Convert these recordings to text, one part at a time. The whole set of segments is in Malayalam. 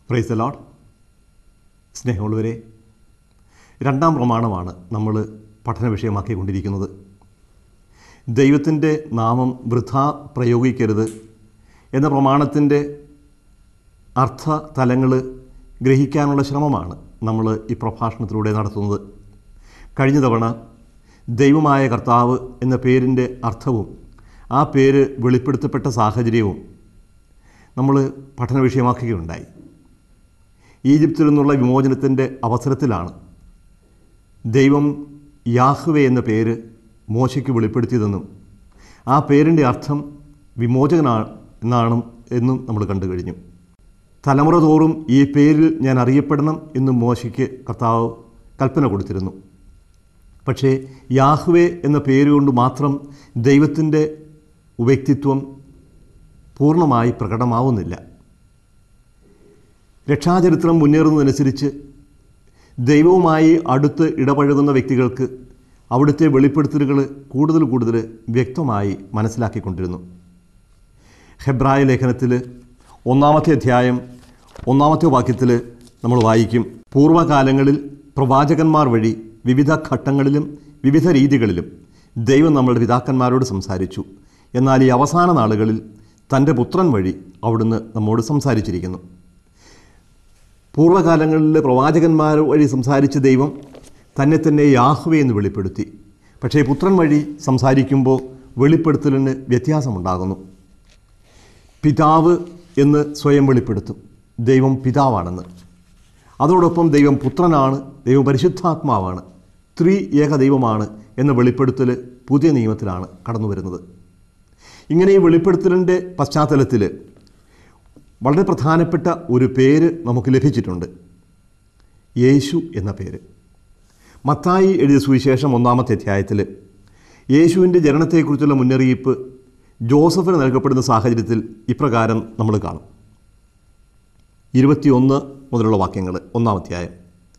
പ്രൈസ് ലോഡ് സ്നേഹമുള്ളവരെ രണ്ടാം പ്രമാണമാണ് നമ്മൾ പഠന വിഷയമാക്കിക്കൊണ്ടിരിക്കുന്നത് ദൈവത്തിൻ്റെ നാമം വൃഥ പ്രയോഗിക്കരുത് എന്ന പ്രമാണത്തിൻ്റെ അർത്ഥ തലങ്ങൾ ഗ്രഹിക്കാനുള്ള ശ്രമമാണ് നമ്മൾ ഈ പ്രഭാഷണത്തിലൂടെ നടത്തുന്നത് കഴിഞ്ഞ തവണ ദൈവമായ കർത്താവ് എന്ന പേരിൻ്റെ അർത്ഥവും ആ പേര് വെളിപ്പെടുത്തപ്പെട്ട സാഹചര്യവും നമ്മൾ പഠന വിഷയമാക്കുകയുണ്ടായി ഈജിപ്തിൽ നിന്നുള്ള വിമോചനത്തിൻ്റെ അവസരത്തിലാണ് ദൈവം യാഹ്വേ എന്ന പേര് മോശയ്ക്ക് വെളിപ്പെടുത്തിയതെന്നും ആ പേരിൻ്റെ അർത്ഥം വിമോചകനാണ് എന്നാണ് എന്നും നമ്മൾ കണ്ടു കഴിഞ്ഞു തലമുറ തോറും ഈ പേരിൽ ഞാൻ അറിയപ്പെടണം എന്നും മോശയ്ക്ക് കർത്താവ് കൽപ്പന കൊടുത്തിരുന്നു പക്ഷേ യാഹ്വേ എന്ന പേരുകൊണ്ട് മാത്രം ദൈവത്തിൻ്റെ വ്യക്തിത്വം പൂർണ്ണമായി പ്രകടമാവുന്നില്ല രക്ഷാചരിത്രം മുന്നേറുന്നതനുസരിച്ച് ദൈവവുമായി അടുത്ത് ഇടപഴകുന്ന വ്യക്തികൾക്ക് അവിടുത്തെ വെളിപ്പെടുത്തലുകൾ കൂടുതൽ കൂടുതൽ വ്യക്തമായി മനസ്സിലാക്കിക്കൊണ്ടിരുന്നു ഹെബ്രായ ലേഖനത്തിൽ ഒന്നാമത്തെ അധ്യായം ഒന്നാമത്തെ വാക്യത്തിൽ നമ്മൾ വായിക്കും പൂർവ്വകാലങ്ങളിൽ പ്രവാചകന്മാർ വഴി വിവിധ ഘട്ടങ്ങളിലും വിവിധ രീതികളിലും ദൈവം നമ്മളുടെ പിതാക്കന്മാരോട് സംസാരിച്ചു എന്നാൽ ഈ അവസാന നാളുകളിൽ തൻ്റെ പുത്രൻ വഴി അവിടുന്ന് നമ്മോട് സംസാരിച്ചിരിക്കുന്നു പൂർവ്വകാലങ്ങളിൽ പ്രവാചകന്മാർ വഴി സംസാരിച്ച ദൈവം തന്നെ തന്നെ യാഹ്വേ എന്ന് വെളിപ്പെടുത്തി പക്ഷേ പുത്രൻ വഴി സംസാരിക്കുമ്പോൾ വെളിപ്പെടുത്തലിന് വ്യത്യാസമുണ്ടാകുന്നു പിതാവ് എന്ന് സ്വയം വെളിപ്പെടുത്തും ദൈവം പിതാവാണെന്ന് അതോടൊപ്പം ദൈവം പുത്രനാണ് ദൈവം പരിശുദ്ധാത്മാവാണ് ത്രീ ഏക ദൈവമാണ് എന്ന വെളിപ്പെടുത്തൽ പുതിയ നിയമത്തിലാണ് കടന്നു വരുന്നത് ഇങ്ങനെ ഈ വെളിപ്പെടുത്തലിൻ്റെ പശ്ചാത്തലത്തിൽ വളരെ പ്രധാനപ്പെട്ട ഒരു പേര് നമുക്ക് ലഭിച്ചിട്ടുണ്ട് യേശു എന്ന പേര് മത്തായി എഴുതിയ സുവിശേഷം ഒന്നാമത്തെ അധ്യായത്തിൽ യേശുവിൻ്റെ ജനനത്തെക്കുറിച്ചുള്ള മുന്നറിയിപ്പ് ജോസഫിന് നൽകപ്പെടുന്ന സാഹചര്യത്തിൽ ഇപ്രകാരം നമ്മൾ കാണും ഇരുപത്തിയൊന്ന് മുതലുള്ള വാക്യങ്ങൾ ഒന്നാമധ്യായം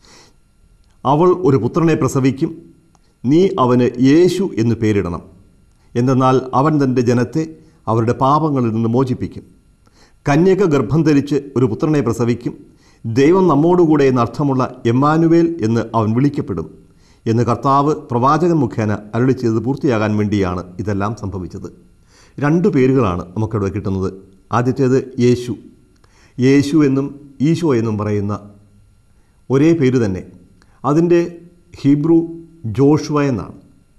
അവൾ ഒരു പുത്രനെ പ്രസവിക്കും നീ അവന് യേശു എന്ന് പേരിടണം എന്തെന്നാൽ അവൻ തൻ്റെ ജനത്തെ അവരുടെ പാപങ്ങളിൽ നിന്ന് മോചിപ്പിക്കും കന്യക ഗർഭം ധരിച്ച് ഒരു പുത്രനെ പ്രസവിക്കും ദൈവം നമ്മോടുകൂടെ എന്നർത്ഥമുള്ള എമ്മാനുവേൽ എന്ന് അവൻ വിളിക്കപ്പെടും എന്ന് കർത്താവ് പ്രവാചകൻ മുഖേന അരുളി ചെയ്തത് പൂർത്തിയാകാൻ വേണ്ടിയാണ് ഇതെല്ലാം സംഭവിച്ചത് രണ്ട് പേരുകളാണ് നമുക്കിവിടെ കിട്ടുന്നത് ആദ്യത്തേത് യേശു യേശു എന്നും ഈശോ എന്നും പറയുന്ന ഒരേ പേര് തന്നെ അതിൻ്റെ ഹീബ്രു ജോഷുവ എന്നാണ്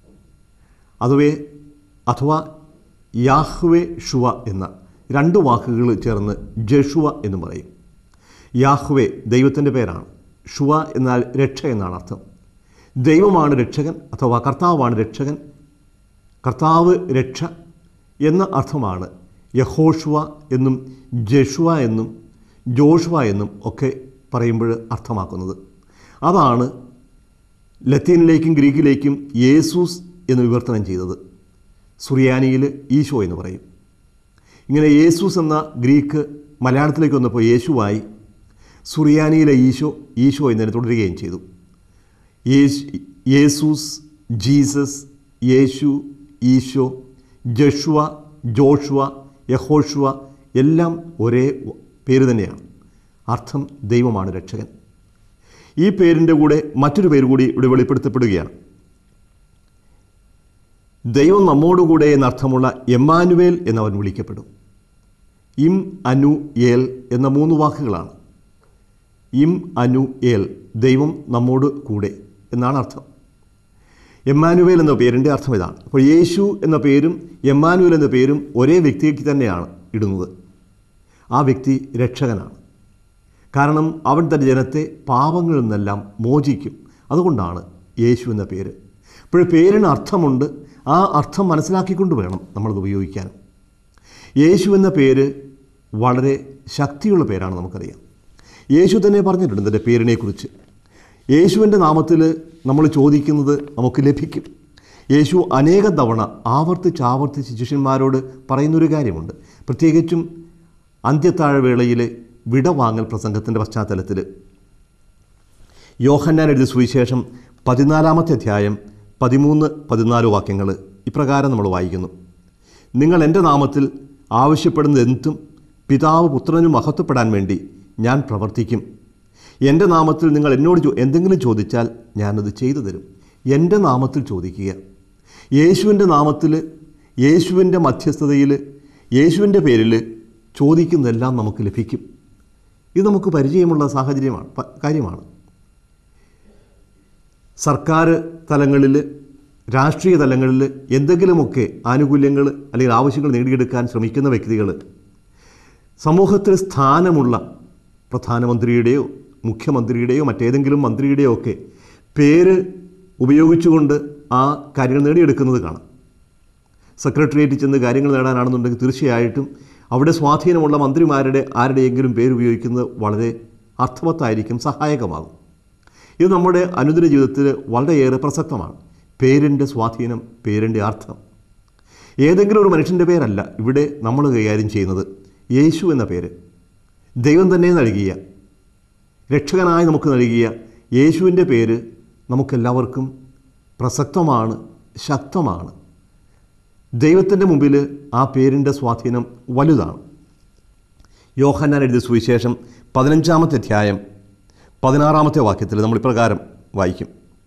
അതുവേ അഥവാ യാഹ്വേ ഷുവ എന്ന രണ്ട് വാക്കുകൾ ചേർന്ന് ജഷുവ എന്ന് പറയും യാഹ്വേ ദൈവത്തിൻ്റെ പേരാണ് ഷുവ എന്നാൽ രക്ഷ എന്നാണ് അർത്ഥം ദൈവമാണ് രക്ഷകൻ അഥവാ കർത്താവാണ് രക്ഷകൻ കർത്താവ് രക്ഷ എന്ന അർത്ഥമാണ് യഹോഷുവ എന്നും ജഷുവ എന്നും ജോഷുവ എന്നും ഒക്കെ പറയുമ്പോൾ അർത്ഥമാക്കുന്നത് അതാണ് ലത്തീനിലേക്കും ഗ്രീക്കിലേക്കും യേസൂസ് എന്ന് വിവർത്തനം ചെയ്തത് സുറിയാനിയിൽ ഈശോ എന്ന് പറയും ഇങ്ങനെ യേസൂസ് എന്ന ഗ്രീക്ക് മലയാളത്തിലേക്ക് വന്നപ്പോൾ യേശുവായി സുറിയാനിയിലെ ഈശോ ഈശോ എന്നതിനെ തുടരുകയും ചെയ്തു യേശു യേസൂസ് ജീസസ് യേശു ഈശോ ജഷുവ ജോഷുവ യഹോഷുവ എല്ലാം ഒരേ പേര് തന്നെയാണ് അർത്ഥം ദൈവമാണ് രക്ഷകൻ ഈ പേരിൻ്റെ കൂടെ മറ്റൊരു പേര് കൂടി ഇവിടെ വെളിപ്പെടുത്തപ്പെടുകയാണ് ദൈവം നമ്മോടുകൂടെ എന്നർത്ഥമുള്ള എമ്മാനുവേൽ എന്നവൻ വിളിക്കപ്പെടും ഇം അനു ഏൽ എന്ന മൂന്ന് വാക്കുകളാണ് ഇം അനു ഏൽ ദൈവം നമ്മോട് കൂടെ എന്നാണ് അർത്ഥം എമ്മാനുവേൽ എന്ന പേരിൻ്റെ അർത്ഥം ഇതാണ് അപ്പോൾ യേശു എന്ന പേരും എമ്മാനുവേൽ എന്ന പേരും ഒരേ വ്യക്തിക്ക് തന്നെയാണ് ഇടുന്നത് ആ വ്യക്തി രക്ഷകനാണ് കാരണം അവൻ തൻ്റെ ജനത്തെ പാപങ്ങളിൽ നിന്നെല്ലാം മോചിക്കും അതുകൊണ്ടാണ് യേശു എന്ന പേര് ഇപ്പോൾ പേരിന് അർത്ഥമുണ്ട് ആ അർത്ഥം മനസ്സിലാക്കിക്കൊണ്ട് വേണം നമ്മളത് ഉപയോഗിക്കാൻ യേശു എന്ന പേര് വളരെ ശക്തിയുള്ള പേരാണ് നമുക്കറിയാം യേശു തന്നെ പറഞ്ഞിട്ടുണ്ട് തൻ്റെ പേരിനെക്കുറിച്ച് യേശുവിൻ്റെ നാമത്തിൽ നമ്മൾ ചോദിക്കുന്നത് നമുക്ക് ലഭിക്കും യേശു അനേക തവണ ആവർത്തിച്ച് ആവർത്തിച്ച് ശിഷ്യന്മാരോട് പറയുന്നൊരു കാര്യമുണ്ട് പ്രത്യേകിച്ചും അന്ത്യത്താഴവേളയിലെ വിടവാങ്ങൽ പ്രസംഗത്തിൻ്റെ പശ്ചാത്തലത്തിൽ യോഹന്നാൻ എഴുതിയ സുവിശേഷം പതിനാലാമത്തെ അധ്യായം പതിമൂന്ന് പതിനാല് വാക്യങ്ങൾ ഇപ്രകാരം നമ്മൾ വായിക്കുന്നു നിങ്ങൾ എൻ്റെ നാമത്തിൽ ആവശ്യപ്പെടുന്നത് എന്തും പിതാവ് പുത്രനും മഹത്വപ്പെടാൻ വേണ്ടി ഞാൻ പ്രവർത്തിക്കും എൻ്റെ നാമത്തിൽ നിങ്ങൾ എന്നോട് ചോ- എന്തെങ്കിലും ചോദിച്ചാൽ ഞാനത് ചെയ്തു തരും എൻ്റെ നാമത്തിൽ ചോദിക്കുക യേശുവിൻ്റെ നാമത്തിൽ യേശുവിൻ്റെ മധ്യസ്ഥതയിൽ യേശുവിൻ്റെ പേരിൽ ചോദിക്കുന്നതെല്ലാം നമുക്ക് ലഭിക്കും ഇത് നമുക്ക് പരിചയമുള്ള സാഹചര്യമാണ് പ- കാര്യമാണ് സർക്കാർ തലങ്ങളിൽ രാഷ്ട്രീയ തലങ്ങളിൽ എന്തെങ്കിലുമൊക്കെ ആനുകൂല്യങ്ങൾ അല്ലെങ്കിൽ ആവശ്യങ്ങൾ നേടിയെടുക്കാൻ ശ്രമിക്കുന്ന വ്യക്തികൾ സമൂഹത്തിൽ സ്ഥാനമുള്ള പ്രധാനമന്ത്രിയുടെയോ മുഖ്യമന്ത്രിയുടെയോ മറ്റേതെങ്കിലും മന്ത്രിയുടെയോ ഒക്കെ പേര് ഉപയോഗിച്ചുകൊണ്ട് ആ കാര്യങ്ങൾ നേടിയെടുക്കുന്നത് കാണാം സെക്രട്ടേറിയറ്റിൽ ചെന്ന് കാര്യങ്ങൾ നേടാനാണെന്നുണ്ടെങ്കിൽ തീർച്ചയായിട്ടും അവിടെ സ്വാധീനമുള്ള മന്ത്രിമാരുടെ ആരുടെയെങ്കിലും പേര് ഉപയോഗിക്കുന്നത് വളരെ അർത്ഥവത്തായിരിക്കും സഹായകമാകും ഇത് നമ്മുടെ അനുദിന ജീവിതത്തിൽ വളരെയേറെ പ്രസക്തമാണ് പേരിൻ്റെ സ്വാധീനം പേരിൻ്റെ അർത്ഥം ഏതെങ്കിലും ഒരു മനുഷ്യൻ്റെ പേരല്ല ഇവിടെ നമ്മൾ കൈകാര്യം ചെയ്യുന്നത് യേശു എന്ന പേര് ദൈവം തന്നെ നൽകിയ രക്ഷകനായി നമുക്ക് നൽകിയ യേശുവിൻ്റെ പേര് നമുക്കെല്ലാവർക്കും പ്രസക്തമാണ് ശക്തമാണ് ദൈവത്തിൻ്റെ മുമ്പിൽ ആ പേരിൻ്റെ സ്വാധീനം വലുതാണ് യോഹന്നാൻ എഴുതിയ സുവിശേഷം പതിനഞ്ചാമത്തെ അധ്യായം പതിനാറാമത്തെ വാക്യത്തിൽ നമ്മൾ ഇപ്രകാരം വായിക്കും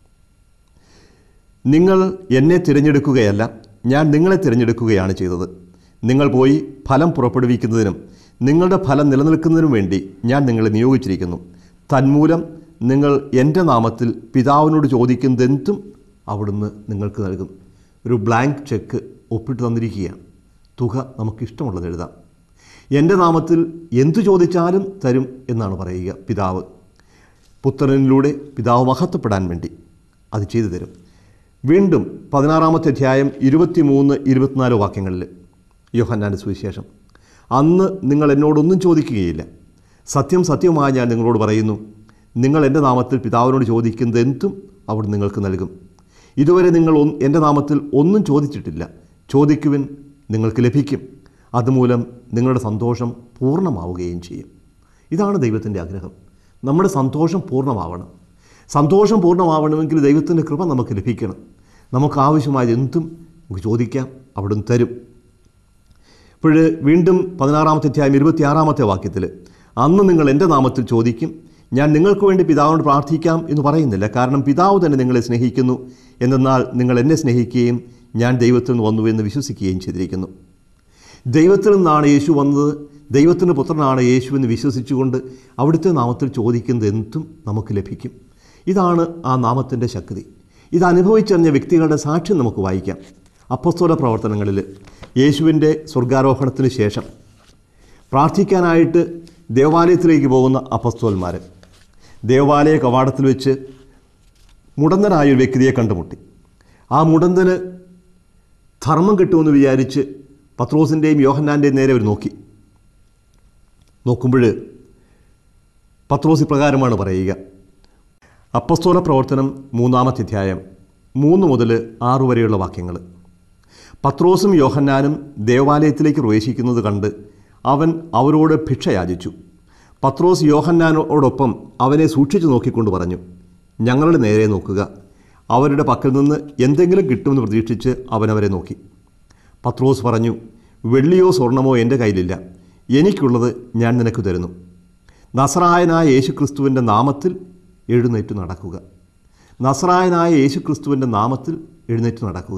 നിങ്ങൾ എന്നെ തിരഞ്ഞെടുക്കുകയല്ല ഞാൻ നിങ്ങളെ തിരഞ്ഞെടുക്കുകയാണ് ചെയ്തത് നിങ്ങൾ പോയി ഫലം പുറപ്പെടുവിക്കുന്നതിനും നിങ്ങളുടെ ഫലം നിലനിൽക്കുന്നതിനും വേണ്ടി ഞാൻ നിങ്ങളെ നിയോഗിച്ചിരിക്കുന്നു തന്മൂലം നിങ്ങൾ എൻ്റെ നാമത്തിൽ പിതാവിനോട് ചോദിക്കുന്നതെന്തും അവിടുന്ന് നിങ്ങൾക്ക് നൽകും ഒരു ബ്ലാങ്ക് ചെക്ക് ഒപ്പിട്ട് തന്നിരിക്കുകയാണ് തുക നമുക്കിഷ്ടമുള്ളത് എഴുതാം എൻ്റെ നാമത്തിൽ എന്തു ചോദിച്ചാലും തരും എന്നാണ് പറയുക പിതാവ് പുത്രനിലൂടെ പിതാവ് മഹത്വപ്പെടാൻ വേണ്ടി അത് ചെയ്തു തരും വീണ്ടും പതിനാറാമത്തെ അധ്യായം ഇരുപത്തിമൂന്ന് ഇരുപത്തിനാല് വാക്യങ്ങളിൽ യോഹന്നാൻ്റെ സുവിശേഷം അന്ന് നിങ്ങൾ എന്നോടൊന്നും ചോദിക്കുകയില്ല സത്യം സത്യമായി ഞാൻ നിങ്ങളോട് പറയുന്നു നിങ്ങൾ എൻ്റെ നാമത്തിൽ പിതാവിനോട് ചോദിക്കുന്നത് എന്തും അവിടെ നിങ്ങൾക്ക് നൽകും ഇതുവരെ നിങ്ങൾ ഒന്ന് എൻ്റെ നാമത്തിൽ ഒന്നും ചോദിച്ചിട്ടില്ല ചോദിക്കുവിൻ നിങ്ങൾക്ക് ലഭിക്കും അതുമൂലം നിങ്ങളുടെ സന്തോഷം പൂർണ്ണമാവുകയും ചെയ്യും ഇതാണ് ദൈവത്തിൻ്റെ ആഗ്രഹം നമ്മുടെ സന്തോഷം പൂർണ്ണമാവണം സന്തോഷം പൂർണ്ണമാവണമെങ്കിൽ ദൈവത്തിൻ്റെ കൃപ നമുക്ക് ലഭിക്കണം നമുക്ക് ആവശ്യമായത് എന്തും നമുക്ക് ചോദിക്കാം അവിടുന്ന് തരും ഇപ്പോൾ വീണ്ടും പതിനാറാമത്തെ അധ്യായം ഇരുപത്തിയാറാമത്തെ വാക്യത്തിൽ അന്ന് നിങ്ങൾ എൻ്റെ നാമത്തിൽ ചോദിക്കും ഞാൻ നിങ്ങൾക്ക് വേണ്ടി പിതാവിനോട് പ്രാർത്ഥിക്കാം എന്ന് പറയുന്നില്ല കാരണം പിതാവ് തന്നെ നിങ്ങളെ സ്നേഹിക്കുന്നു എന്നാൽ നിങ്ങൾ എന്നെ സ്നേഹിക്കുകയും ഞാൻ ദൈവത്തിൽ നിന്ന് വന്നു എന്ന് വിശ്വസിക്കുകയും ചെയ്തിരിക്കുന്നു ദൈവത്തിൽ നിന്നാണ് യേശു വന്നത് ദൈവത്തിൻ്റെ പുത്രനാണ് യേശു എന്ന് വിശ്വസിച്ചുകൊണ്ട് അവിടുത്തെ നാമത്തിൽ ചോദിക്കുന്നത് എന്തും നമുക്ക് ലഭിക്കും ഇതാണ് ആ നാമത്തിൻ്റെ ശക്തി ഇത് അനുഭവിച്ചറിഞ്ഞ വ്യക്തികളുടെ സാക്ഷ്യം നമുക്ക് വായിക്കാം അപ്പസ്തോല പ്രവർത്തനങ്ങളിൽ യേശുവിൻ്റെ സ്വർഗാരോഹണത്തിന് ശേഷം പ്രാർത്ഥിക്കാനായിട്ട് ദേവാലയത്തിലേക്ക് പോകുന്ന അപ്പസ്തോന്മാർ ദേവാലയ കവാടത്തിൽ വെച്ച് മുടന്തനായ ഒരു വ്യക്തിയെ കണ്ടുമുട്ടി ആ മുടന്തന് ധർമ്മം കിട്ടുമെന്ന് വിചാരിച്ച് പത്രോസിൻ്റെയും യോഹന്നാൻ്റെയും നേരെ അവർ നോക്കി നോക്കുമ്പോൾ പത്രോസ് ഇപ്രകാരമാണ് പറയുക അപ്പസ്തോല പ്രവർത്തനം മൂന്നാമത്തെ അധ്യായം മൂന്ന് മുതൽ ആറു വരെയുള്ള വാക്യങ്ങൾ പത്രോസും യോഹന്നാനും ദേവാലയത്തിലേക്ക് പ്രവേശിക്കുന്നത് കണ്ട് അവൻ അവരോട് ഭിക്ഷ യാചിച്ചു പത്രോസ് യോഹന്നാനോടൊപ്പം അവനെ സൂക്ഷിച്ചു നോക്കിക്കൊണ്ട് പറഞ്ഞു ഞങ്ങളുടെ നേരെ നോക്കുക അവരുടെ പക്കൽ നിന്ന് എന്തെങ്കിലും കിട്ടുമെന്ന് പ്രതീക്ഷിച്ച് അവനവരെ നോക്കി പത്രോസ് പറഞ്ഞു വെള്ളിയോ സ്വർണമോ എൻ്റെ കയ്യിലില്ല എനിക്കുള്ളത് ഞാൻ നിനക്ക് തരുന്നു നസറായനായ യേശുക്രിസ്തുവിൻ്റെ നാമത്തിൽ എഴുന്നേറ്റ് നടക്കുക നസറായനായ യേശുക്രിസ്തുവിൻ്റെ നാമത്തിൽ എഴുന്നേറ്റ് നടക്കുക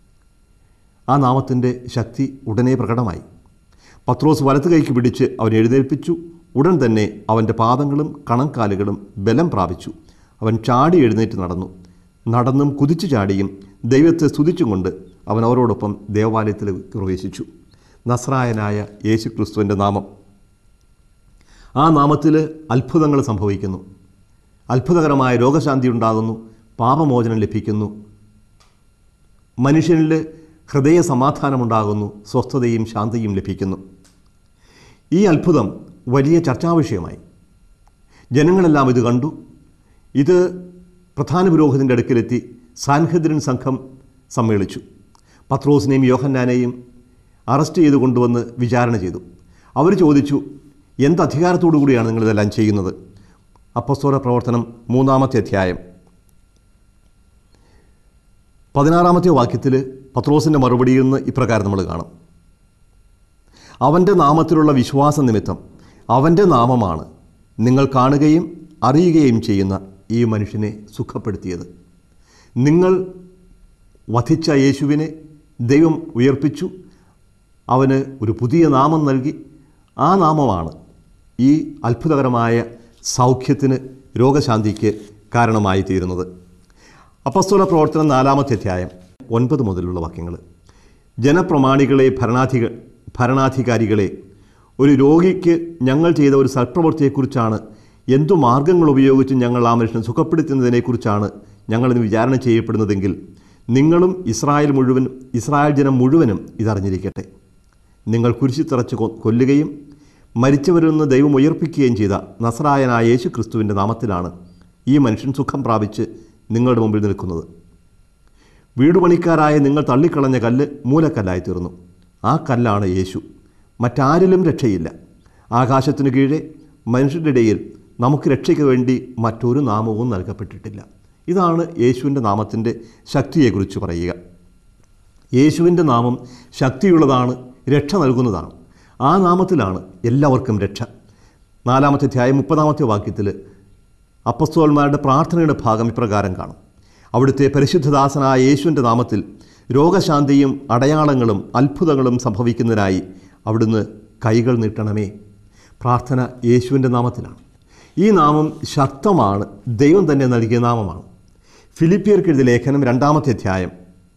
ആ നാമത്തിൻ്റെ ശക്തി ഉടനെ പ്രകടമായി പത്രോസ് വലത്ത് കൈക്ക് പിടിച്ച് അവൻ എഴുന്നേൽപ്പിച്ചു ഉടൻ തന്നെ അവൻ്റെ പാദങ്ങളും കണങ്കാലുകളും ബലം പ്രാപിച്ചു അവൻ ചാടി എഴുന്നേറ്റ് നടന്നു നടന്നും കുതിച്ചു ചാടിയും ദൈവത്തെ സ്തുതിച്ചും കൊണ്ട് അവൻ അവരോടൊപ്പം ദേവാലയത്തിൽ പ്രവേശിച്ചു നസ്രായനായ യേശു ക്രിസ്തുവിൻ്റെ നാമം ആ നാമത്തിൽ അത്ഭുതങ്ങൾ സംഭവിക്കുന്നു അത്ഭുതകരമായ രോഗശാന്തി ഉണ്ടാകുന്നു പാപമോചനം ലഭിക്കുന്നു മനുഷ്യനിൽ ഹൃദയ സമാധാനമുണ്ടാകുന്നു സ്വസ്ഥതയും ശാന്തിയും ലഭിക്കുന്നു ഈ അത്ഭുതം വലിയ ചർച്ചാ വിഷയമായി ജനങ്ങളെല്ലാം ഇത് കണ്ടു ഇത് പ്രധാന പുരോഹിതൻ്റെ അടുക്കിലെത്തി സാൻഹദ്രിൻ സംഘം സമ്മേളിച്ചു പത്രോസിനെയും യോഹന്നാനെയും അറസ്റ്റ് ചെയ്ത് കൊണ്ടുവന്ന് വിചാരണ ചെയ്തു അവർ ചോദിച്ചു എന്ത് അധികാരത്തോടു കൂടിയാണ് നിങ്ങളിതെല്ലാം ചെയ്യുന്നത് അപ്പസ്തോല പ്രവർത്തനം മൂന്നാമത്തെ അധ്യായം പതിനാറാമത്തെ വാക്യത്തിൽ പത്രോസിൻ്റെ മറുപടിയിൽ നിന്ന് ഇപ്രകാരം നമ്മൾ കാണും അവൻ്റെ നാമത്തിലുള്ള വിശ്വാസ നിമിത്തം അവൻ്റെ നാമമാണ് നിങ്ങൾ കാണുകയും അറിയുകയും ചെയ്യുന്ന ഈ മനുഷ്യനെ സുഖപ്പെടുത്തിയത് നിങ്ങൾ വധിച്ച യേശുവിനെ ദൈവം ഉയർപ്പിച്ചു അവന് ഒരു പുതിയ നാമം നൽകി ആ നാമമാണ് ഈ അത്ഭുതകരമായ സൗഖ്യത്തിന് രോഗശാന്തിക്ക് കാരണമായി തീരുന്നത് അപ്പസ്തോല പ്രവർത്തനം നാലാമത്തെ അധ്യായം ഒൻപത് മുതലുള്ള വാക്യങ്ങൾ ജനപ്രമാണികളെ ഭരണാധിക ഭരണാധികാരികളെ ഒരു രോഗിക്ക് ഞങ്ങൾ ചെയ്ത ഒരു സൽപ്രവൃത്തിയെക്കുറിച്ചാണ് എന്തു മാർഗങ്ങൾ ഉപയോഗിച്ച് ഞങ്ങൾ ആ മനുഷ്യനെ സുഖപ്പെടുത്തുന്നതിനെക്കുറിച്ചാണ് ഞങ്ങളിന്ന് വിചാരണ ചെയ്യപ്പെടുന്നതെങ്കിൽ നിങ്ങളും ഇസ്രായേൽ മുഴുവൻ ഇസ്രായേൽ ജനം മുഴുവനും ഇതറിഞ്ഞിരിക്കട്ടെ നിങ്ങൾ കുരിശിത്തറച്ച് കൊ- കൊല്ലുകയും മരിച്ചവരിൽ നിന്ന് ദൈവം ഉയർപ്പിക്കുകയും ചെയ്ത നസറായനായ യേശു ക്രിസ്തുവിൻ്റെ നാമത്തിലാണ് ഈ മനുഷ്യൻ സുഖം പ്രാപിച്ച് നിങ്ങളുടെ മുമ്പിൽ നിൽക്കുന്നത് വീടുപണിക്കാരായ നിങ്ങൾ തള്ളിക്കളഞ്ഞ കല്ല് മൂലക്കല്ലായി തീർന്നു ആ കല്ലാണ് യേശു മറ്റാരിലും രക്ഷയില്ല ആകാശത്തിനു കീഴെ മനുഷ്യരുടെ ഇടയിൽ നമുക്ക് രക്ഷയ്ക്ക് വേണ്ടി മറ്റൊരു നാമവും നൽകപ്പെട്ടിട്ടില്ല ഇതാണ് യേശുവിൻ്റെ നാമത്തിൻ്റെ ശക്തിയെക്കുറിച്ച് പറയുക യേശുവിൻ്റെ നാമം ശക്തിയുള്ളതാണ് രക്ഷ നൽകുന്നതാണ് ആ നാമത്തിലാണ് എല്ലാവർക്കും രക്ഷ നാലാമത്തെ അധ്യായം മുപ്പതാമത്തെ വാക്യത്തിൽ അപ്പസ്തോന്മാരുടെ പ്രാർത്ഥനയുടെ ഭാഗം ഇപ്രകാരം കാണും അവിടുത്തെ പരിശുദ്ധദാസനായ യേശുവിൻ്റെ നാമത്തിൽ രോഗശാന്തിയും അടയാളങ്ങളും അത്ഭുതങ്ങളും സംഭവിക്കുന്നതിനായി അവിടുന്ന് കൈകൾ നീട്ടണമേ പ്രാർത്ഥന യേശുവിൻ്റെ നാമത്തിലാണ് ഈ നാമം ശക്തമാണ് ദൈവം തന്നെ നൽകിയ നാമമാണ് ഫിലിപ്പിയർക്കെഴുതിയ ലേഖനം രണ്ടാമത്തെ അധ്യായം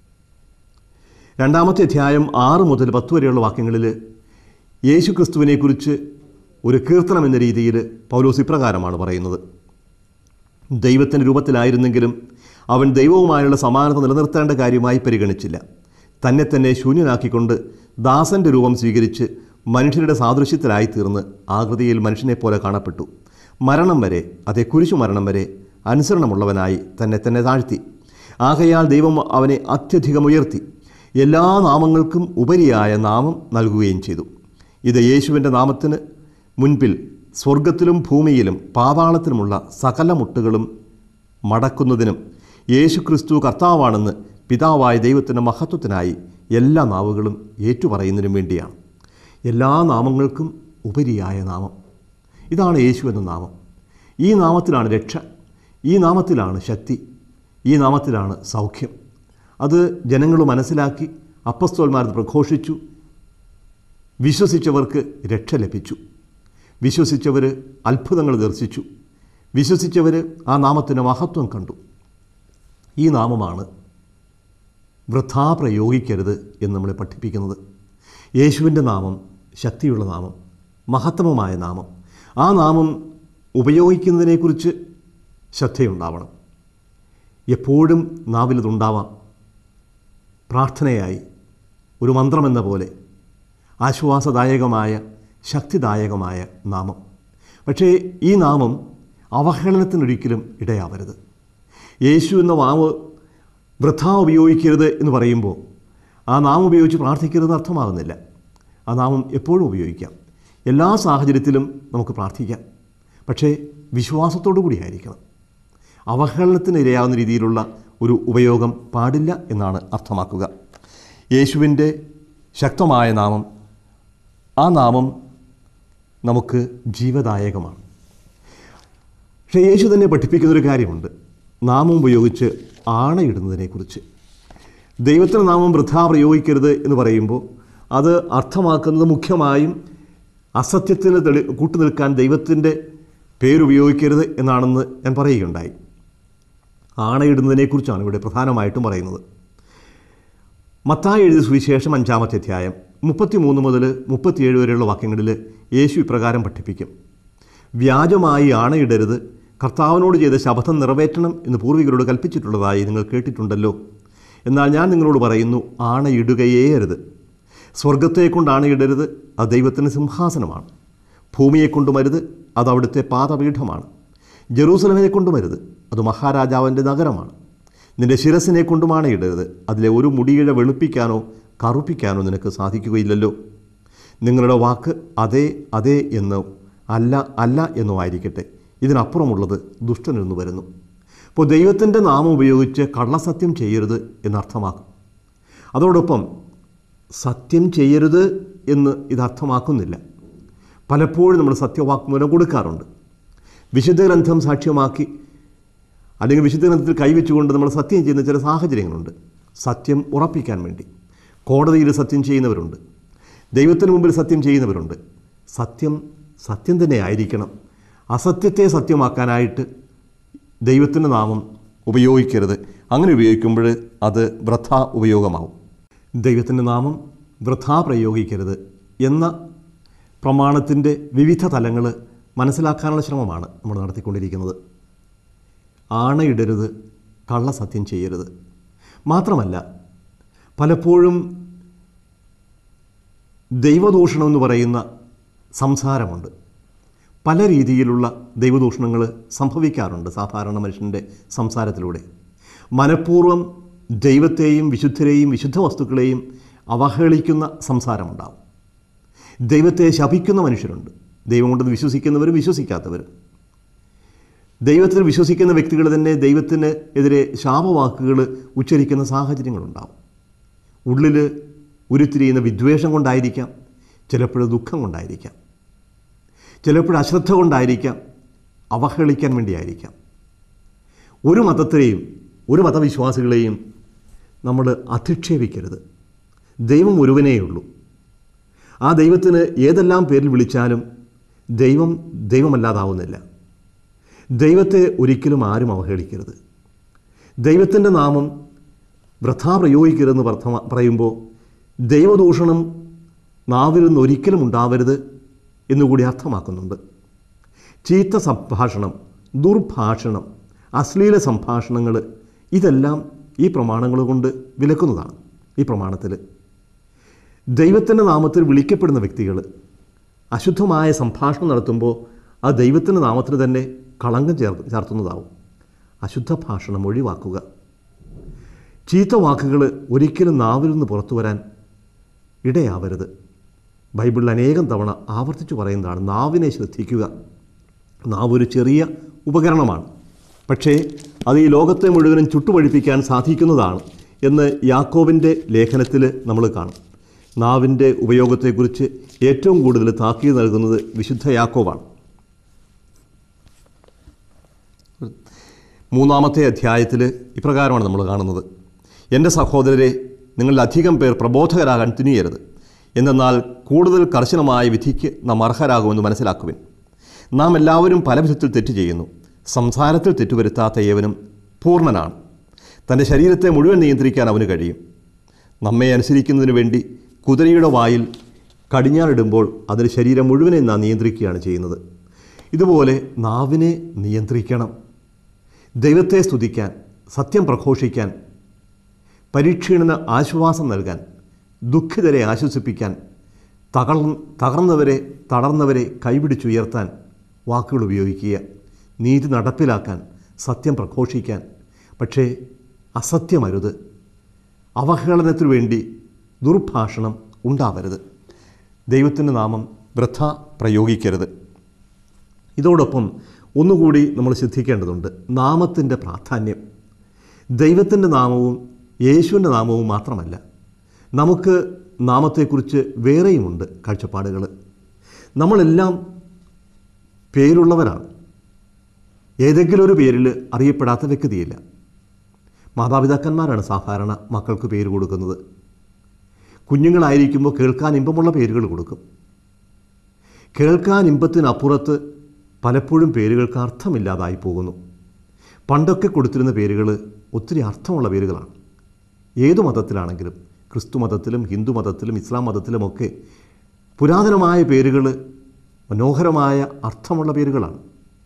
രണ്ടാമത്തെ അധ്യായം ആറ് മുതൽ പത്ത് വരെയുള്ള വാക്യങ്ങളിൽ യേശു ക്രിസ്തുവിനെക്കുറിച്ച് ഒരു കീർത്തനം എന്ന രീതിയിൽ പൗലോസ് ഇപ്രകാരമാണ് പറയുന്നത് ദൈവത്തിൻ്റെ രൂപത്തിലായിരുന്നെങ്കിലും അവൻ ദൈവവുമായുള്ള സമാനത നിലനിർത്തേണ്ട കാര്യമായി പരിഗണിച്ചില്ല തന്നെ തന്നെ ശൂന്യനാക്കിക്കൊണ്ട് ദാസൻ്റെ രൂപം സ്വീകരിച്ച് മനുഷ്യരുടെ സാദൃശ്യത്തിലായി തീർന്ന് ആകൃതിയിൽ മനുഷ്യനെപ്പോലെ കാണപ്പെട്ടു മരണം വരെ അതേ കുരിശു മരണം വരെ അനുസരണമുള്ളവനായി തന്നെ തന്നെ താഴ്ത്തി ആകയാൽ ദൈവം അവനെ അത്യധികം ഉയർത്തി എല്ലാ നാമങ്ങൾക്കും ഉപരിയായ നാമം നൽകുകയും ചെയ്തു ഇത് യേശുവിൻ്റെ നാമത്തിന് മുൻപിൽ സ്വർഗത്തിലും ഭൂമിയിലും പാതാളത്തിലുമുള്ള സകല മുട്ടുകളും മടക്കുന്നതിനും യേശു ക്രിസ്തു കർത്താവാണെന്ന് പിതാവായ ദൈവത്തിൻ്റെ മഹത്വത്തിനായി എല്ലാ നാവുകളും ഏറ്റുപറയുന്നതിനും വേണ്ടിയാണ് എല്ലാ നാമങ്ങൾക്കും ഉപരിയായ നാമം ഇതാണ് യേശു എന്ന നാമം ഈ നാമത്തിലാണ് രക്ഷ ഈ നാമത്തിലാണ് ശക്തി ഈ നാമത്തിലാണ് സൗഖ്യം അത് ജനങ്ങൾ മനസ്സിലാക്കി അപ്പസ്തോന്മാർ പ്രഘോഷിച്ചു വിശ്വസിച്ചവർക്ക് രക്ഷ ലഭിച്ചു വിശ്വസിച്ചവർ അത്ഭുതങ്ങൾ ദർശിച്ചു വിശ്വസിച്ചവർ ആ നാമത്തിൻ്റെ മഹത്വം കണ്ടു ഈ നാമമാണ് വൃഥാ പ്രയോഗിക്കരുത് എന്ന് നമ്മളെ പഠിപ്പിക്കുന്നത് യേശുവിൻ്റെ നാമം ശക്തിയുള്ള നാമം മഹത്തമമായ നാമം ആ നാമം ഉപയോഗിക്കുന്നതിനെക്കുറിച്ച് ശ്രദ്ധയുണ്ടാവണം എപ്പോഴും നാവിലതുണ്ടാവാം പ്രാർത്ഥനയായി ഒരു മന്ത്രമെന്ന പോലെ ആശ്വാസദായകമായ ശക്തിദായകമായ നാമം പക്ഷേ ഈ നാമം അവഹേളനത്തിനൊരിക്കലും ഇടയാവരുത് യേശു എന്ന വാവ് വൃഥ ഉപയോഗിക്കരുത് എന്ന് പറയുമ്പോൾ ആ നാമം ഉപയോഗിച്ച് പ്രാർത്ഥിക്കരുത് അർത്ഥമാകുന്നില്ല ആ നാമം എപ്പോഴും ഉപയോഗിക്കാം എല്ലാ സാഹചര്യത്തിലും നമുക്ക് പ്രാർത്ഥിക്കാം പക്ഷേ വിശ്വാസത്തോടു കൂടിയായിരിക്കണം അവഹേളനത്തിന് ഇരയാവുന്ന രീതിയിലുള്ള ഒരു ഉപയോഗം പാടില്ല എന്നാണ് അർത്ഥമാക്കുക യേശുവിൻ്റെ ശക്തമായ നാമം ആ നാമം നമുക്ക് ജീവദായകമാണ് പക്ഷേ യേശു തന്നെ പഠിപ്പിക്കുന്നൊരു കാര്യമുണ്ട് നാമം ഉപയോഗിച്ച് ആണയിടുന്നതിനെക്കുറിച്ച് ദൈവത്തിൻ്റെ നാമം വൃഥാ പ്രയോഗിക്കരുത് എന്ന് പറയുമ്പോൾ അത് അർത്ഥമാക്കുന്നത് മുഖ്യമായും അസത്യത്തിന് തെളി കൂട്ടുനിൽക്കാൻ ദൈവത്തിൻ്റെ പേരുപയോഗിക്കരുത് എന്നാണെന്ന് ഞാൻ പറയുകയുണ്ടായി ആണയിടുന്നതിനെക്കുറിച്ചാണ് ഇവിടെ പ്രധാനമായിട്ടും പറയുന്നത് മത്തായി എഴുതിയ സുവിശേഷം അഞ്ചാമത്തെ അധ്യായം മുപ്പത്തിമൂന്ന് മുതൽ മുപ്പത്തിയേഴ് വരെയുള്ള വാക്യങ്ങളിൽ യേശു ഇപ്രകാരം പഠിപ്പിക്കും വ്യാജമായി ആണയിടരുത് കർത്താവിനോട് ചെയ്ത ശപഥം നിറവേറ്റണം എന്ന് പൂർവികരോട് കൽപ്പിച്ചിട്ടുള്ളതായി നിങ്ങൾ കേട്ടിട്ടുണ്ടല്ലോ എന്നാൽ ഞാൻ നിങ്ങളോട് പറയുന്നു ആണയിടുകയേ അരുത് സ്വർഗത്തെ കൊണ്ട് ആണയിടരുത് അത് ദൈവത്തിൻ്റെ സിംഹാസനമാണ് ഭൂമിയെ കൊണ്ടുമരുത് അത് അവിടുത്തെ പാതപീഠമാണ് ജെറൂസലമിനെ കൊണ്ടുമരുത് അത് മഹാരാജാവിൻ്റെ നഗരമാണ് നിന്റെ ശിരസിനെ കൊണ്ടുമാണ് ഇടരുത് അതിലെ ഒരു മുടിയിഴ വെളുപ്പിക്കാനോ കറുപ്പിക്കാനോ നിനക്ക് സാധിക്കുകയില്ലല്ലോ നിങ്ങളുടെ വാക്ക് അതെ അതെ എന്നോ അല്ല അല്ല എന്നോ ആയിരിക്കട്ടെ ഇതിനപ്പുറമുള്ളത് ദുഷ്ടനിൽ നിന്ന് വരുന്നു അപ്പോൾ ദൈവത്തിൻ്റെ നാമം ഉപയോഗിച്ച് കള്ളസത്യം ചെയ്യരുത് എന്നർത്ഥമാക്കും അതോടൊപ്പം സത്യം ചെയ്യരുത് എന്ന് ഇത് അർത്ഥമാക്കുന്നില്ല പലപ്പോഴും നമ്മൾ സത്യവാക്മൂലം കൊടുക്കാറുണ്ട് വിശുദ്ധ ഗ്രന്ഥം സാക്ഷ്യമാക്കി അല്ലെങ്കിൽ വിശുദ്ധ ഗ്രന്ഥത്തിൽ കൈവച്ചുകൊണ്ട് നമ്മൾ സത്യം ചെയ്യുന്ന ചില സാഹചര്യങ്ങളുണ്ട് സത്യം ഉറപ്പിക്കാൻ വേണ്ടി കോടതിയിൽ സത്യം ചെയ്യുന്നവരുണ്ട് ദൈവത്തിന് മുമ്പിൽ സത്യം ചെയ്യുന്നവരുണ്ട് സത്യം സത്യം തന്നെ ആയിരിക്കണം അസത്യത്തെ സത്യമാക്കാനായിട്ട് ദൈവത്തിൻ്റെ നാമം ഉപയോഗിക്കരുത് അങ്ങനെ ഉപയോഗിക്കുമ്പോൾ അത് വൃഥ ഉപയോഗമാവും ദൈവത്തിൻ്റെ നാമം വൃഥ പ്രയോഗിക്കരുത് എന്ന പ്രമാണത്തിൻ്റെ വിവിധ തലങ്ങൾ മനസ്സിലാക്കാനുള്ള ശ്രമമാണ് നമ്മൾ നടത്തിക്കൊണ്ടിരിക്കുന്നത് ആണയിടരുത് കള്ളസത്യം ചെയ്യരുത് മാത്രമല്ല പലപ്പോഴും ദൈവദൂഷണം എന്ന് പറയുന്ന സംസാരമുണ്ട് പല രീതിയിലുള്ള ദൈവദൂഷണങ്ങൾ സംഭവിക്കാറുണ്ട് സാധാരണ മനുഷ്യൻ്റെ സംസാരത്തിലൂടെ മനഃപൂർവ്വം ദൈവത്തെയും വിശുദ്ധരെയും വിശുദ്ധ വസ്തുക്കളെയും അവഹേളിക്കുന്ന സംസാരമുണ്ടാവും ദൈവത്തെ ശപിക്കുന്ന മനുഷ്യരുണ്ട് ദൈവം കൊണ്ടെന്ന് വിശ്വസിക്കുന്നവരും വിശ്വസിക്കാത്തവരും ദൈവത്തിൽ വിശ്വസിക്കുന്ന വ്യക്തികൾ തന്നെ ദൈവത്തിന് എതിരെ ശാപവാക്കുകൾ ഉച്ചരിക്കുന്ന സാഹചര്യങ്ങളുണ്ടാവും ഉള്ളിൽ ഉരുത്തിരിയുന്ന വിദ്വേഷം കൊണ്ടായിരിക്കാം ചിലപ്പോൾ ദുഃഖം കൊണ്ടായിരിക്കാം ചിലപ്പോൾ അശ്രദ്ധ കൊണ്ടായിരിക്കാം അവഹേളിക്കാൻ വേണ്ടിയായിരിക്കാം ഒരു മതത്തെയും ഒരു മതവിശ്വാസികളെയും നമ്മൾ അധിക്ഷേപിക്കരുത് ദൈവം ഒരുവനേയുള്ളൂ ആ ദൈവത്തിന് ഏതെല്ലാം പേരിൽ വിളിച്ചാലും ദൈവം ദൈവമല്ലാതാവുന്നില്ല ദൈവത്തെ ഒരിക്കലും ആരും അവഹേളിക്കരുത് ദൈവത്തിൻ്റെ നാമം വൃഥാ പ്രയോഗിക്കരുതെന്ന് പ്രഥമ പറയുമ്പോൾ ദൈവദൂഷണം നാവിൽ നിന്ന് ഒരിക്കലും ഉണ്ടാവരുത് എന്നുകൂടി അർത്ഥമാക്കുന്നുണ്ട് ചീത്ത സംഭാഷണം ദുർഭാഷണം അശ്ലീല സംഭാഷണങ്ങൾ ഇതെല്ലാം ഈ പ്രമാണങ്ങൾ കൊണ്ട് വിലക്കുന്നതാണ് ഈ പ്രമാണത്തിൽ ദൈവത്തിൻ്റെ നാമത്തിൽ വിളിക്കപ്പെടുന്ന വ്യക്തികൾ അശുദ്ധമായ സംഭാഷണം നടത്തുമ്പോൾ ആ ദൈവത്തിൻ്റെ നാമത്തിന് തന്നെ കളങ്കം ചേർ ചേർത്തുന്നതാവും അശുദ്ധ ഭാഷണം ഒഴിവാക്കുക ചീത്ത വാക്കുകൾ ഒരിക്കലും നാവിൽ നിന്ന് പുറത്തു വരാൻ ഇടയാവരുത് ബൈബിളിൽ അനേകം തവണ ആവർത്തിച്ചു പറയുന്നതാണ് നാവിനെ ശ്രദ്ധിക്കുക നാവ് ഒരു ചെറിയ ഉപകരണമാണ് പക്ഷേ അത് ഈ ലോകത്തെ മുഴുവനും ചുട്ടുപഴിപ്പിക്കാൻ സാധിക്കുന്നതാണ് എന്ന് യാക്കോബിൻ്റെ ലേഖനത്തിൽ നമ്മൾ കാണും നാവിൻ്റെ ഉപയോഗത്തെക്കുറിച്ച് ഏറ്റവും കൂടുതൽ താക്കീത് നൽകുന്നത് വിശുദ്ധ യാക്കോബാണ് മൂന്നാമത്തെ അധ്യായത്തിൽ ഇപ്രകാരമാണ് നമ്മൾ കാണുന്നത് എൻ്റെ സഹോദരരെ നിങ്ങളിൽ അധികം പേർ പ്രബോധകരാകാൻ തുനിയരുത് എന്തെന്നാൽ കൂടുതൽ കർശനമായ വിധിക്ക് നാം അർഹരാകുമെന്ന് മനസ്സിലാക്കുവിൻ നാം എല്ലാവരും പല വിധത്തിൽ തെറ്റ് ചെയ്യുന്നു സംസാരത്തിൽ തെറ്റുവരുത്താത്ത ഏവനും പൂർണ്ണനാണ് തൻ്റെ ശരീരത്തെ മുഴുവൻ നിയന്ത്രിക്കാൻ അവന് കഴിയും നമ്മെ അനുസരിക്കുന്നതിന് വേണ്ടി കുതിരയുടെ വായിൽ കടിഞ്ഞാണിടുമ്പോൾ അതിന് ശരീരം മുഴുവനെ നാം നിയന്ത്രിക്കുകയാണ് ചെയ്യുന്നത് ഇതുപോലെ നാവിനെ നിയന്ത്രിക്കണം ദൈവത്തെ സ്തുതിക്കാൻ സത്യം പ്രഘോഷിക്കാൻ പരീക്ഷീണന് ആശ്വാസം നൽകാൻ ദുഃഖിതരെ ആശ്വസിപ്പിക്കാൻ തകർ തകർന്നവരെ തളർന്നവരെ കൈപിടിച്ചുയർത്താൻ വാക്കുകൾ ഉപയോഗിക്കുക നീതി നടപ്പിലാക്കാൻ സത്യം പ്രഘോഷിക്കാൻ പക്ഷേ അസത്യമരുത് അവഹേളനത്തിനു വേണ്ടി ദുർഭാഷണം ഉണ്ടാവരുത് ദൈവത്തിൻ്റെ നാമം വൃഥ പ്രയോഗിക്കരുത് ഇതോടൊപ്പം ഒന്നുകൂടി നമ്മൾ ശ്രദ്ധിക്കേണ്ടതുണ്ട് നാമത്തിൻ്റെ പ്രാധാന്യം ദൈവത്തിൻ്റെ നാമവും യേശുവിൻ്റെ നാമവും മാത്രമല്ല നമുക്ക് നാമത്തെക്കുറിച്ച് വേറെയുമുണ്ട് കാഴ്ചപ്പാടുകൾ നമ്മളെല്ലാം പേരുള്ളവരാണ് ഏതെങ്കിലും ഒരു പേരിൽ അറിയപ്പെടാത്ത വ്യക്തിയില്ല മാതാപിതാക്കന്മാരാണ് സാധാരണ മക്കൾക്ക് പേര് കൊടുക്കുന്നത് കുഞ്ഞുങ്ങളായിരിക്കുമ്പോൾ കേൾക്കാൻ ഇമ്പമുള്ള പേരുകൾ കൊടുക്കും കേൾക്കാൻ ഇമ്പത്തിനപ്പുറത്ത് പലപ്പോഴും പേരുകൾക്ക് അർത്ഥമില്ലാതായി പോകുന്നു പണ്ടൊക്കെ കൊടുത്തിരുന്ന പേരുകൾ ഒത്തിരി അർത്ഥമുള്ള പേരുകളാണ് ഏതു മതത്തിലാണെങ്കിലും ക്രിസ്തു മതത്തിലും ഹിന്ദു മതത്തിലും ഇസ്ലാം മതത്തിലുമൊക്കെ പുരാതനമായ പേരുകൾ മനോഹരമായ അർത്ഥമുള്ള പേരുകളാണ്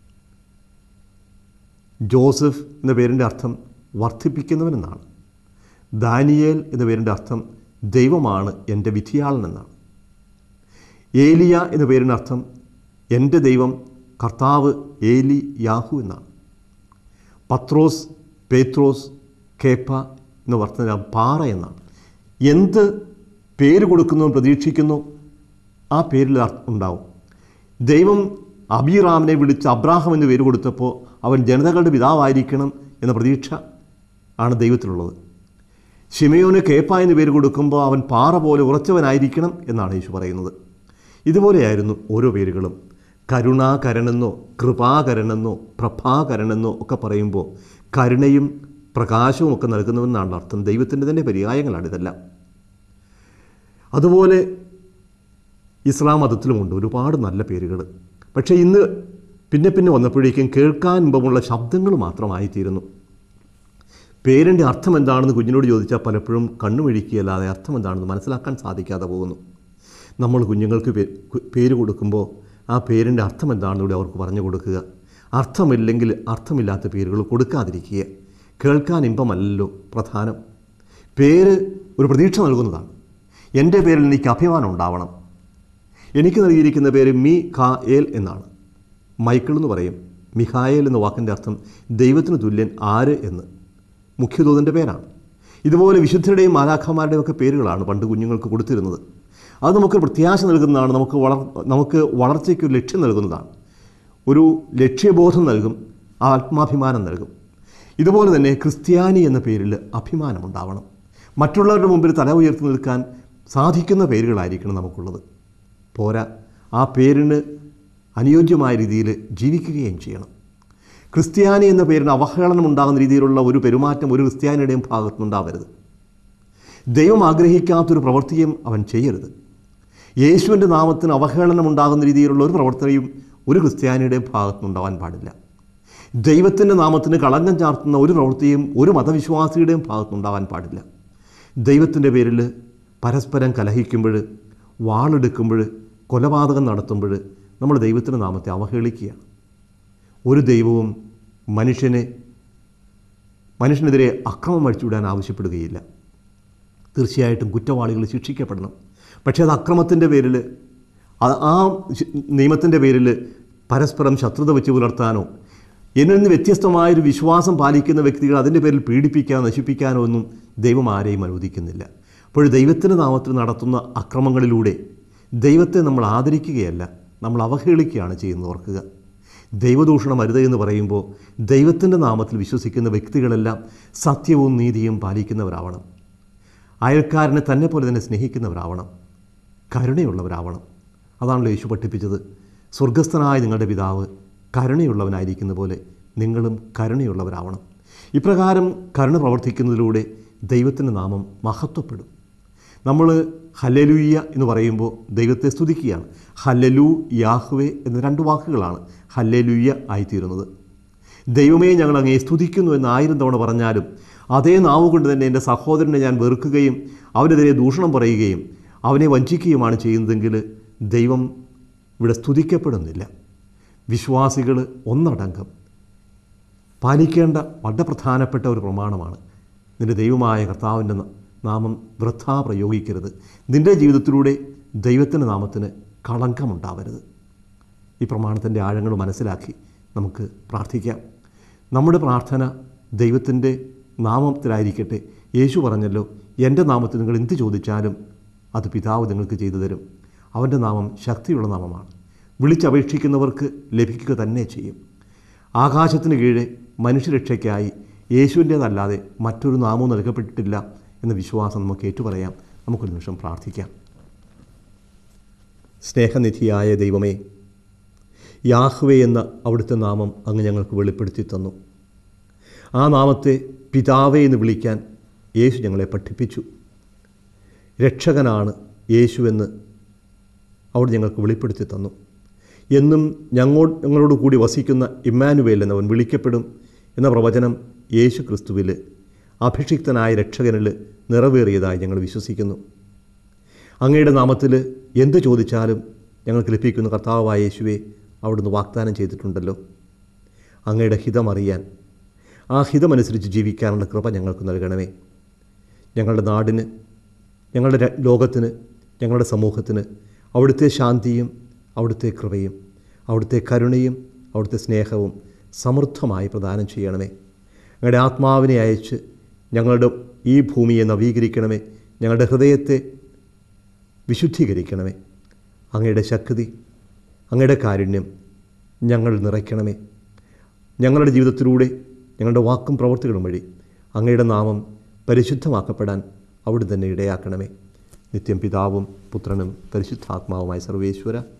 ജോസഫ് എന്ന പേരിൻ്റെ അർത്ഥം വർദ്ധിപ്പിക്കുന്നവനെന്നാണ് ദാനിയേൽ എന്ന പേരിൻ്റെ അർത്ഥം ദൈവമാണ് എൻ്റെ വിധിയാളൻ എന്നാണ് ഏലിയ എന്ന പേരിൻ്റെ അർത്ഥം എൻ്റെ ദൈവം കർത്താവ് ഏലി യാഹു എന്നാണ് പത്രോസ് പേത്രോസ് കേപ്പ എന്ന് പറഞ്ഞ പാറ എന്നാണ് എന്ത് പേര് കൊടുക്കുന്നു പ്രതീക്ഷിക്കുന്നു ആ പേരിൽ അർത്ഥം ഉണ്ടാവും ദൈവം അബിറാമിനെ വിളിച്ച് അബ്രാഹം എന്ന് പേര് കൊടുത്തപ്പോൾ അവൻ ജനതകളുടെ പിതാവായിരിക്കണം എന്ന പ്രതീക്ഷ ആണ് ദൈവത്തിലുള്ളത് ഷിമയോന് കേപ്പ എന്ന് പേര് കൊടുക്കുമ്പോൾ അവൻ പാറ പോലെ ഉറച്ചവനായിരിക്കണം എന്നാണ് യേശു പറയുന്നത് ഇതുപോലെയായിരുന്നു ഓരോ പേരുകളും കരുണാകരനെന്നോ കൃപാകരനെന്നോ പ്രഭാകരനെന്നോ ഒക്കെ പറയുമ്പോൾ കരുണയും പ്രകാശവും ഒക്കെ നൽകുന്നവെന്നാണ് അർത്ഥം ദൈവത്തിൻ്റെ തന്നെ പര്യായങ്ങളാണ് ഇതെല്ലാം അതുപോലെ ഇസ്ലാം മതത്തിലുമുണ്ട് ഒരുപാട് നല്ല പേരുകൾ പക്ഷേ ഇന്ന് പിന്നെ പിന്നെ വന്നപ്പോഴേക്കും കേൾക്കാൻ ഇമ്പമുള്ള ശബ്ദങ്ങൾ മാത്രമായിത്തീരുന്നു പേരിൻ്റെ അർത്ഥം എന്താണെന്ന് കുഞ്ഞിനോട് ചോദിച്ചാൽ പലപ്പോഴും കണ്ണുമഴിക്കുകയല്ലാതെ അർത്ഥം എന്താണെന്ന് മനസ്സിലാക്കാൻ സാധിക്കാതെ പോകുന്നു നമ്മൾ കുഞ്ഞുങ്ങൾക്ക് പേ- കു- പേര് കൊടുക്കുമ്പോൾ ആ പേരിൻ്റെ അർത്ഥം എന്താണെന്ന് കൂടി അവർക്ക് പറഞ്ഞു കൊടുക്കുക അർത്ഥമില്ലെങ്കിൽ അർത്ഥമില്ലാത്ത പേരുകൾ കൊടുക്കാതിരിക്കുക കേൾക്കാൻ ഇമ്പമല്ലല്ലോ പ്രധാനം പേര് ഒരു പ്രതീക്ഷ നൽകുന്നതാണ് എൻ്റെ പേരിൽ എനിക്ക് അഭിമാനം ഉണ്ടാവണം എനിക്ക് നൽകിയിരിക്കുന്ന പേര് മി ഖാ ഏൽ എന്നാണ് മൈക്കിൾ എന്ന് പറയും മിഖായേൽ എന്ന വാക്കിൻ്റെ അർത്ഥം ദൈവത്തിന് തുല്യൻ ആര് എന്ന് മുഖ്യദൂതൻ്റെ പേരാണ് ഇതുപോലെ വിശുദ്ധരുടെയും മാലാഖമാരുടെയും ഒക്കെ പേരുകളാണ് പണ്ട് കുഞ്ഞുങ്ങൾക്ക് കൊടുത്തിരുന്നത് അത് നമുക്ക് പ്രത്യാശ നൽകുന്നതാണ് നമുക്ക് വളർ നമുക്ക് വളർച്ചയ്ക്ക് ഒരു ലക്ഷ്യം നൽകുന്നതാണ് ഒരു ലക്ഷ്യബോധം നൽകും ആത്മാഭിമാനം നൽകും ഇതുപോലെ തന്നെ ക്രിസ്ത്യാനി എന്ന പേരിൽ അഭിമാനമുണ്ടാവണം മറ്റുള്ളവരുടെ മുമ്പിൽ തല ഉയർത്തി നിൽക്കാൻ സാധിക്കുന്ന പേരുകളായിരിക്കണം നമുക്കുള്ളത് പോരാ ആ പേരിന് അനുയോജ്യമായ രീതിയിൽ ജീവിക്കുകയും ചെയ്യണം ക്രിസ്ത്യാനി എന്ന പേരിന് അവഹേളനം ഉണ്ടാകുന്ന രീതിയിലുള്ള ഒരു പെരുമാറ്റം ഒരു ക്രിസ്ത്യാനിയുടെയും ഭാഗത്തുനിന്നുണ്ടാവരുത് ദൈവം ആഗ്രഹിക്കാത്തൊരു പ്രവൃത്തിയും അവൻ ചെയ്യരുത് യേശുവിൻ്റെ നാമത്തിന് അവഹേളനം ഉണ്ടാകുന്ന രീതിയിലുള്ള ഒരു പ്രവർത്തനയും ഒരു ക്രിസ്ത്യാനിയുടെയും ഭാഗത്തുനിന്നുണ്ടാവാൻ പാടില്ല ദൈവത്തിൻ്റെ നാമത്തിന് കളങ്കം ചാർത്തുന്ന ഒരു പ്രവൃത്തിയും ഒരു മതവിശ്വാസിയുടെയും ഭാഗത്തുനിന്നുണ്ടാവാൻ പാടില്ല ദൈവത്തിൻ്റെ പേരിൽ പരസ്പരം കലഹിക്കുമ്പോൾ വാളെടുക്കുമ്പോൾ കൊലപാതകം നടത്തുമ്പോൾ നമ്മൾ ദൈവത്തിൻ്റെ നാമത്തെ അവഹേളിക്കുകയാണ് ഒരു ദൈവവും മനുഷ്യനെ മനുഷ്യനെതിരെ അക്രമം അഴിച്ചുവിടാൻ ആവശ്യപ്പെടുകയില്ല തീർച്ചയായിട്ടും കുറ്റവാളികൾ ശിക്ഷിക്കപ്പെടണം പക്ഷേ അത് അക്രമത്തിൻ്റെ പേരിൽ ആ- ആ ശി- നിയമത്തിൻ്റെ പേരിൽ പരസ്പരം ശത്രുത വെച്ച് പുലർത്താനോ എന്നിൽ നിന്ന് വ്യത്യസ്തമായൊരു വിശ്വാസം പാലിക്കുന്ന വ്യക്തികൾ അതിൻ്റെ പേരിൽ പീഡിപ്പിക്കാനോ നശിപ്പിക്കാനോ ഒന്നും ദൈവം ആരെയും അനുവദിക്കുന്നില്ല അപ്പോൾ ദൈവത്തിൻ്റെ നാമത്തിൽ നടത്തുന്ന അക്രമങ്ങളിലൂടെ ദൈവത്തെ നമ്മൾ ആദരിക്കുകയല്ല നമ്മൾ അവഹേളിക്കുകയാണ് ചെയ്യുന്നത് ഓർക്കുക ദൈവദൂഷണം അരുത് എന്ന് പറയുമ്പോൾ ദൈവത്തിൻ്റെ നാമത്തിൽ വിശ്വസിക്കുന്ന വ്യക്തികളെല്ലാം സത്യവും നീതിയും പാലിക്കുന്നവരാവണം അയൽക്കാരനെ തന്നെ പോലെ തന്നെ സ്നേഹിക്കുന്നവരാവണം കരുണയുള്ളവരാവണം അതാണല്ലോ യേശു പഠിപ്പിച്ചത് സ്വർഗസ്ഥനായ നിങ്ങളുടെ പിതാവ് കരുണയുള്ളവനായിരിക്കുന്ന പോലെ നിങ്ങളും കരുണയുള്ളവരാവണം ഇപ്രകാരം കരുണ പ്രവർത്തിക്കുന്നതിലൂടെ ദൈവത്തിൻ്റെ നാമം മഹത്വപ്പെടും നമ്മൾ ഹല്ലലുയ്യ എന്ന് പറയുമ്പോൾ ദൈവത്തെ സ്തുതിക്കുകയാണ് ഹല്ലലു യാഹ്വേ എന്ന രണ്ട് വാക്കുകളാണ് ഹല്ലലുയ്യ ആയിത്തീരുന്നത് ദൈവമേ ഞങ്ങൾ അങ്ങേ സ്തുതിക്കുന്നു എന്ന് ആയിരം തവണ പറഞ്ഞാലും അതേ നാവ് കൊണ്ട് തന്നെ എൻ്റെ സഹോദരനെ ഞാൻ വെറുക്കുകയും അവനെതിരെ ദൂഷണം പറയുകയും അവനെ വഞ്ചിക്കുകയുമാണ് ചെയ്യുന്നതെങ്കിൽ ദൈവം ഇവിടെ സ്തുതിക്കപ്പെടുന്നില്ല വിശ്വാസികൾ ഒന്നടങ്കം പാലിക്കേണ്ട വളരെ പ്രധാനപ്പെട്ട ഒരു പ്രമാണമാണ് നിൻ്റെ ദൈവമായ കർത്താവിൻ്റെ ന- നാമം വൃഥ പ്രയോഗിക്കരുത് നിൻ്റെ ജീവിതത്തിലൂടെ ദൈവത്തിൻ്റെ നാമത്തിന് കളങ്കമുണ്ടാവരുത് ഈ പ്രമാണത്തിൻ്റെ ആഴങ്ങൾ മനസ്സിലാക്കി നമുക്ക് പ്രാർത്ഥിക്കാം നമ്മുടെ പ്രാർത്ഥന ദൈവത്തിൻ്റെ നാമത്തിലായിരിക്കട്ടെ യേശു പറഞ്ഞല്ലോ എൻ്റെ നാമത്തിൽ നിങ്ങൾ എന്ത് ചോദിച്ചാലും അത് പിതാവ് നിങ്ങൾക്ക് ചെയ്തു തരും അവൻ്റെ നാമം ശക്തിയുള്ള നാമമാണ് വിളിച്ചപേക്ഷിക്കുന്നവർക്ക് ലഭിക്കുക തന്നെ ചെയ്യും ആകാശത്തിന് കീഴെ മനുഷ്യരക്ഷയ്ക്കായി യേശുവിൻ്റേതല്ലാതെ മറ്റൊരു നാമവും നൽകപ്പെട്ടിട്ടില്ല എന്ന വിശ്വാസം നമുക്ക് ഏറ്റുപറയാം നമുക്കൊരു നിമിഷം പ്രാർത്ഥിക്കാം സ്നേഹനിധിയായ ദൈവമേ യാഹ്വേ എന്ന അവിടുത്തെ നാമം അങ്ങ് ഞങ്ങൾക്ക് വെളിപ്പെടുത്തി തന്നു ആ നാമത്തെ പിതാവേ എന്ന് വിളിക്കാൻ യേശു ഞങ്ങളെ പഠിപ്പിച്ചു രക്ഷകനാണ് യേശുവെന്ന് അവിടെ ഞങ്ങൾക്ക് വെളിപ്പെടുത്തി തന്നു എന്നും ഞങ്ങോ ഞങ്ങളോട് കൂടി വസിക്കുന്ന ഇമ്മാനുവേൽ എന്നവൻ വിളിക്കപ്പെടും എന്ന പ്രവചനം യേശു ക്രിസ്തുവിൽ അഭിഷിക്തനായ രക്ഷകനിൽ നിറവേറിയതായി ഞങ്ങൾ വിശ്വസിക്കുന്നു അങ്ങയുടെ നാമത്തിൽ എന്ത് ചോദിച്ചാലും ഞങ്ങൾക്ക് ലഭിക്കുന്ന കർത്താവായ യേശുവെ അവിടുന്ന് വാഗ്ദാനം ചെയ്തിട്ടുണ്ടല്ലോ അങ്ങയുടെ ഹിതമറിയാൻ ആ ഹിതമനുസരിച്ച് ജീവിക്കാനുള്ള കൃപ ഞങ്ങൾക്ക് നൽകണമേ ഞങ്ങളുടെ നാടിന് ഞങ്ങളുടെ ര- ലോകത്തിന് ഞങ്ങളുടെ സമൂഹത്തിന് അവിടുത്തെ ശാന്തിയും അവിടുത്തെ കൃപയും അവിടുത്തെ കരുണയും അവിടുത്തെ സ്നേഹവും സമൃദ്ധമായി പ്രദാനം ചെയ്യണമേ ഞങ്ങളുടെ ആത്മാവിനെ അയച്ച് ഞങ്ങളുടെ ഈ ഭൂമിയെ നവീകരിക്കണമേ ഞങ്ങളുടെ ഹൃദയത്തെ വിശുദ്ധീകരിക്കണമേ അങ്ങയുടെ ശക്തി അങ്ങയുടെ കാരുണ്യം ഞങ്ങൾ നിറയ്ക്കണമേ ഞങ്ങളുടെ ജീവിതത്തിലൂടെ ഞങ്ങളുടെ വാക്കും പ്രവർത്തികളും വഴി അങ്ങയുടെ നാമം പരിശുദ്ധമാക്കപ്പെടാൻ അവിടെ തന്നെ ഇടയാക്കണമേ നിത്യം പിതാവും പുത്രനും പരിശുദ്ധാത്മാവുമായ സർവേശ്വര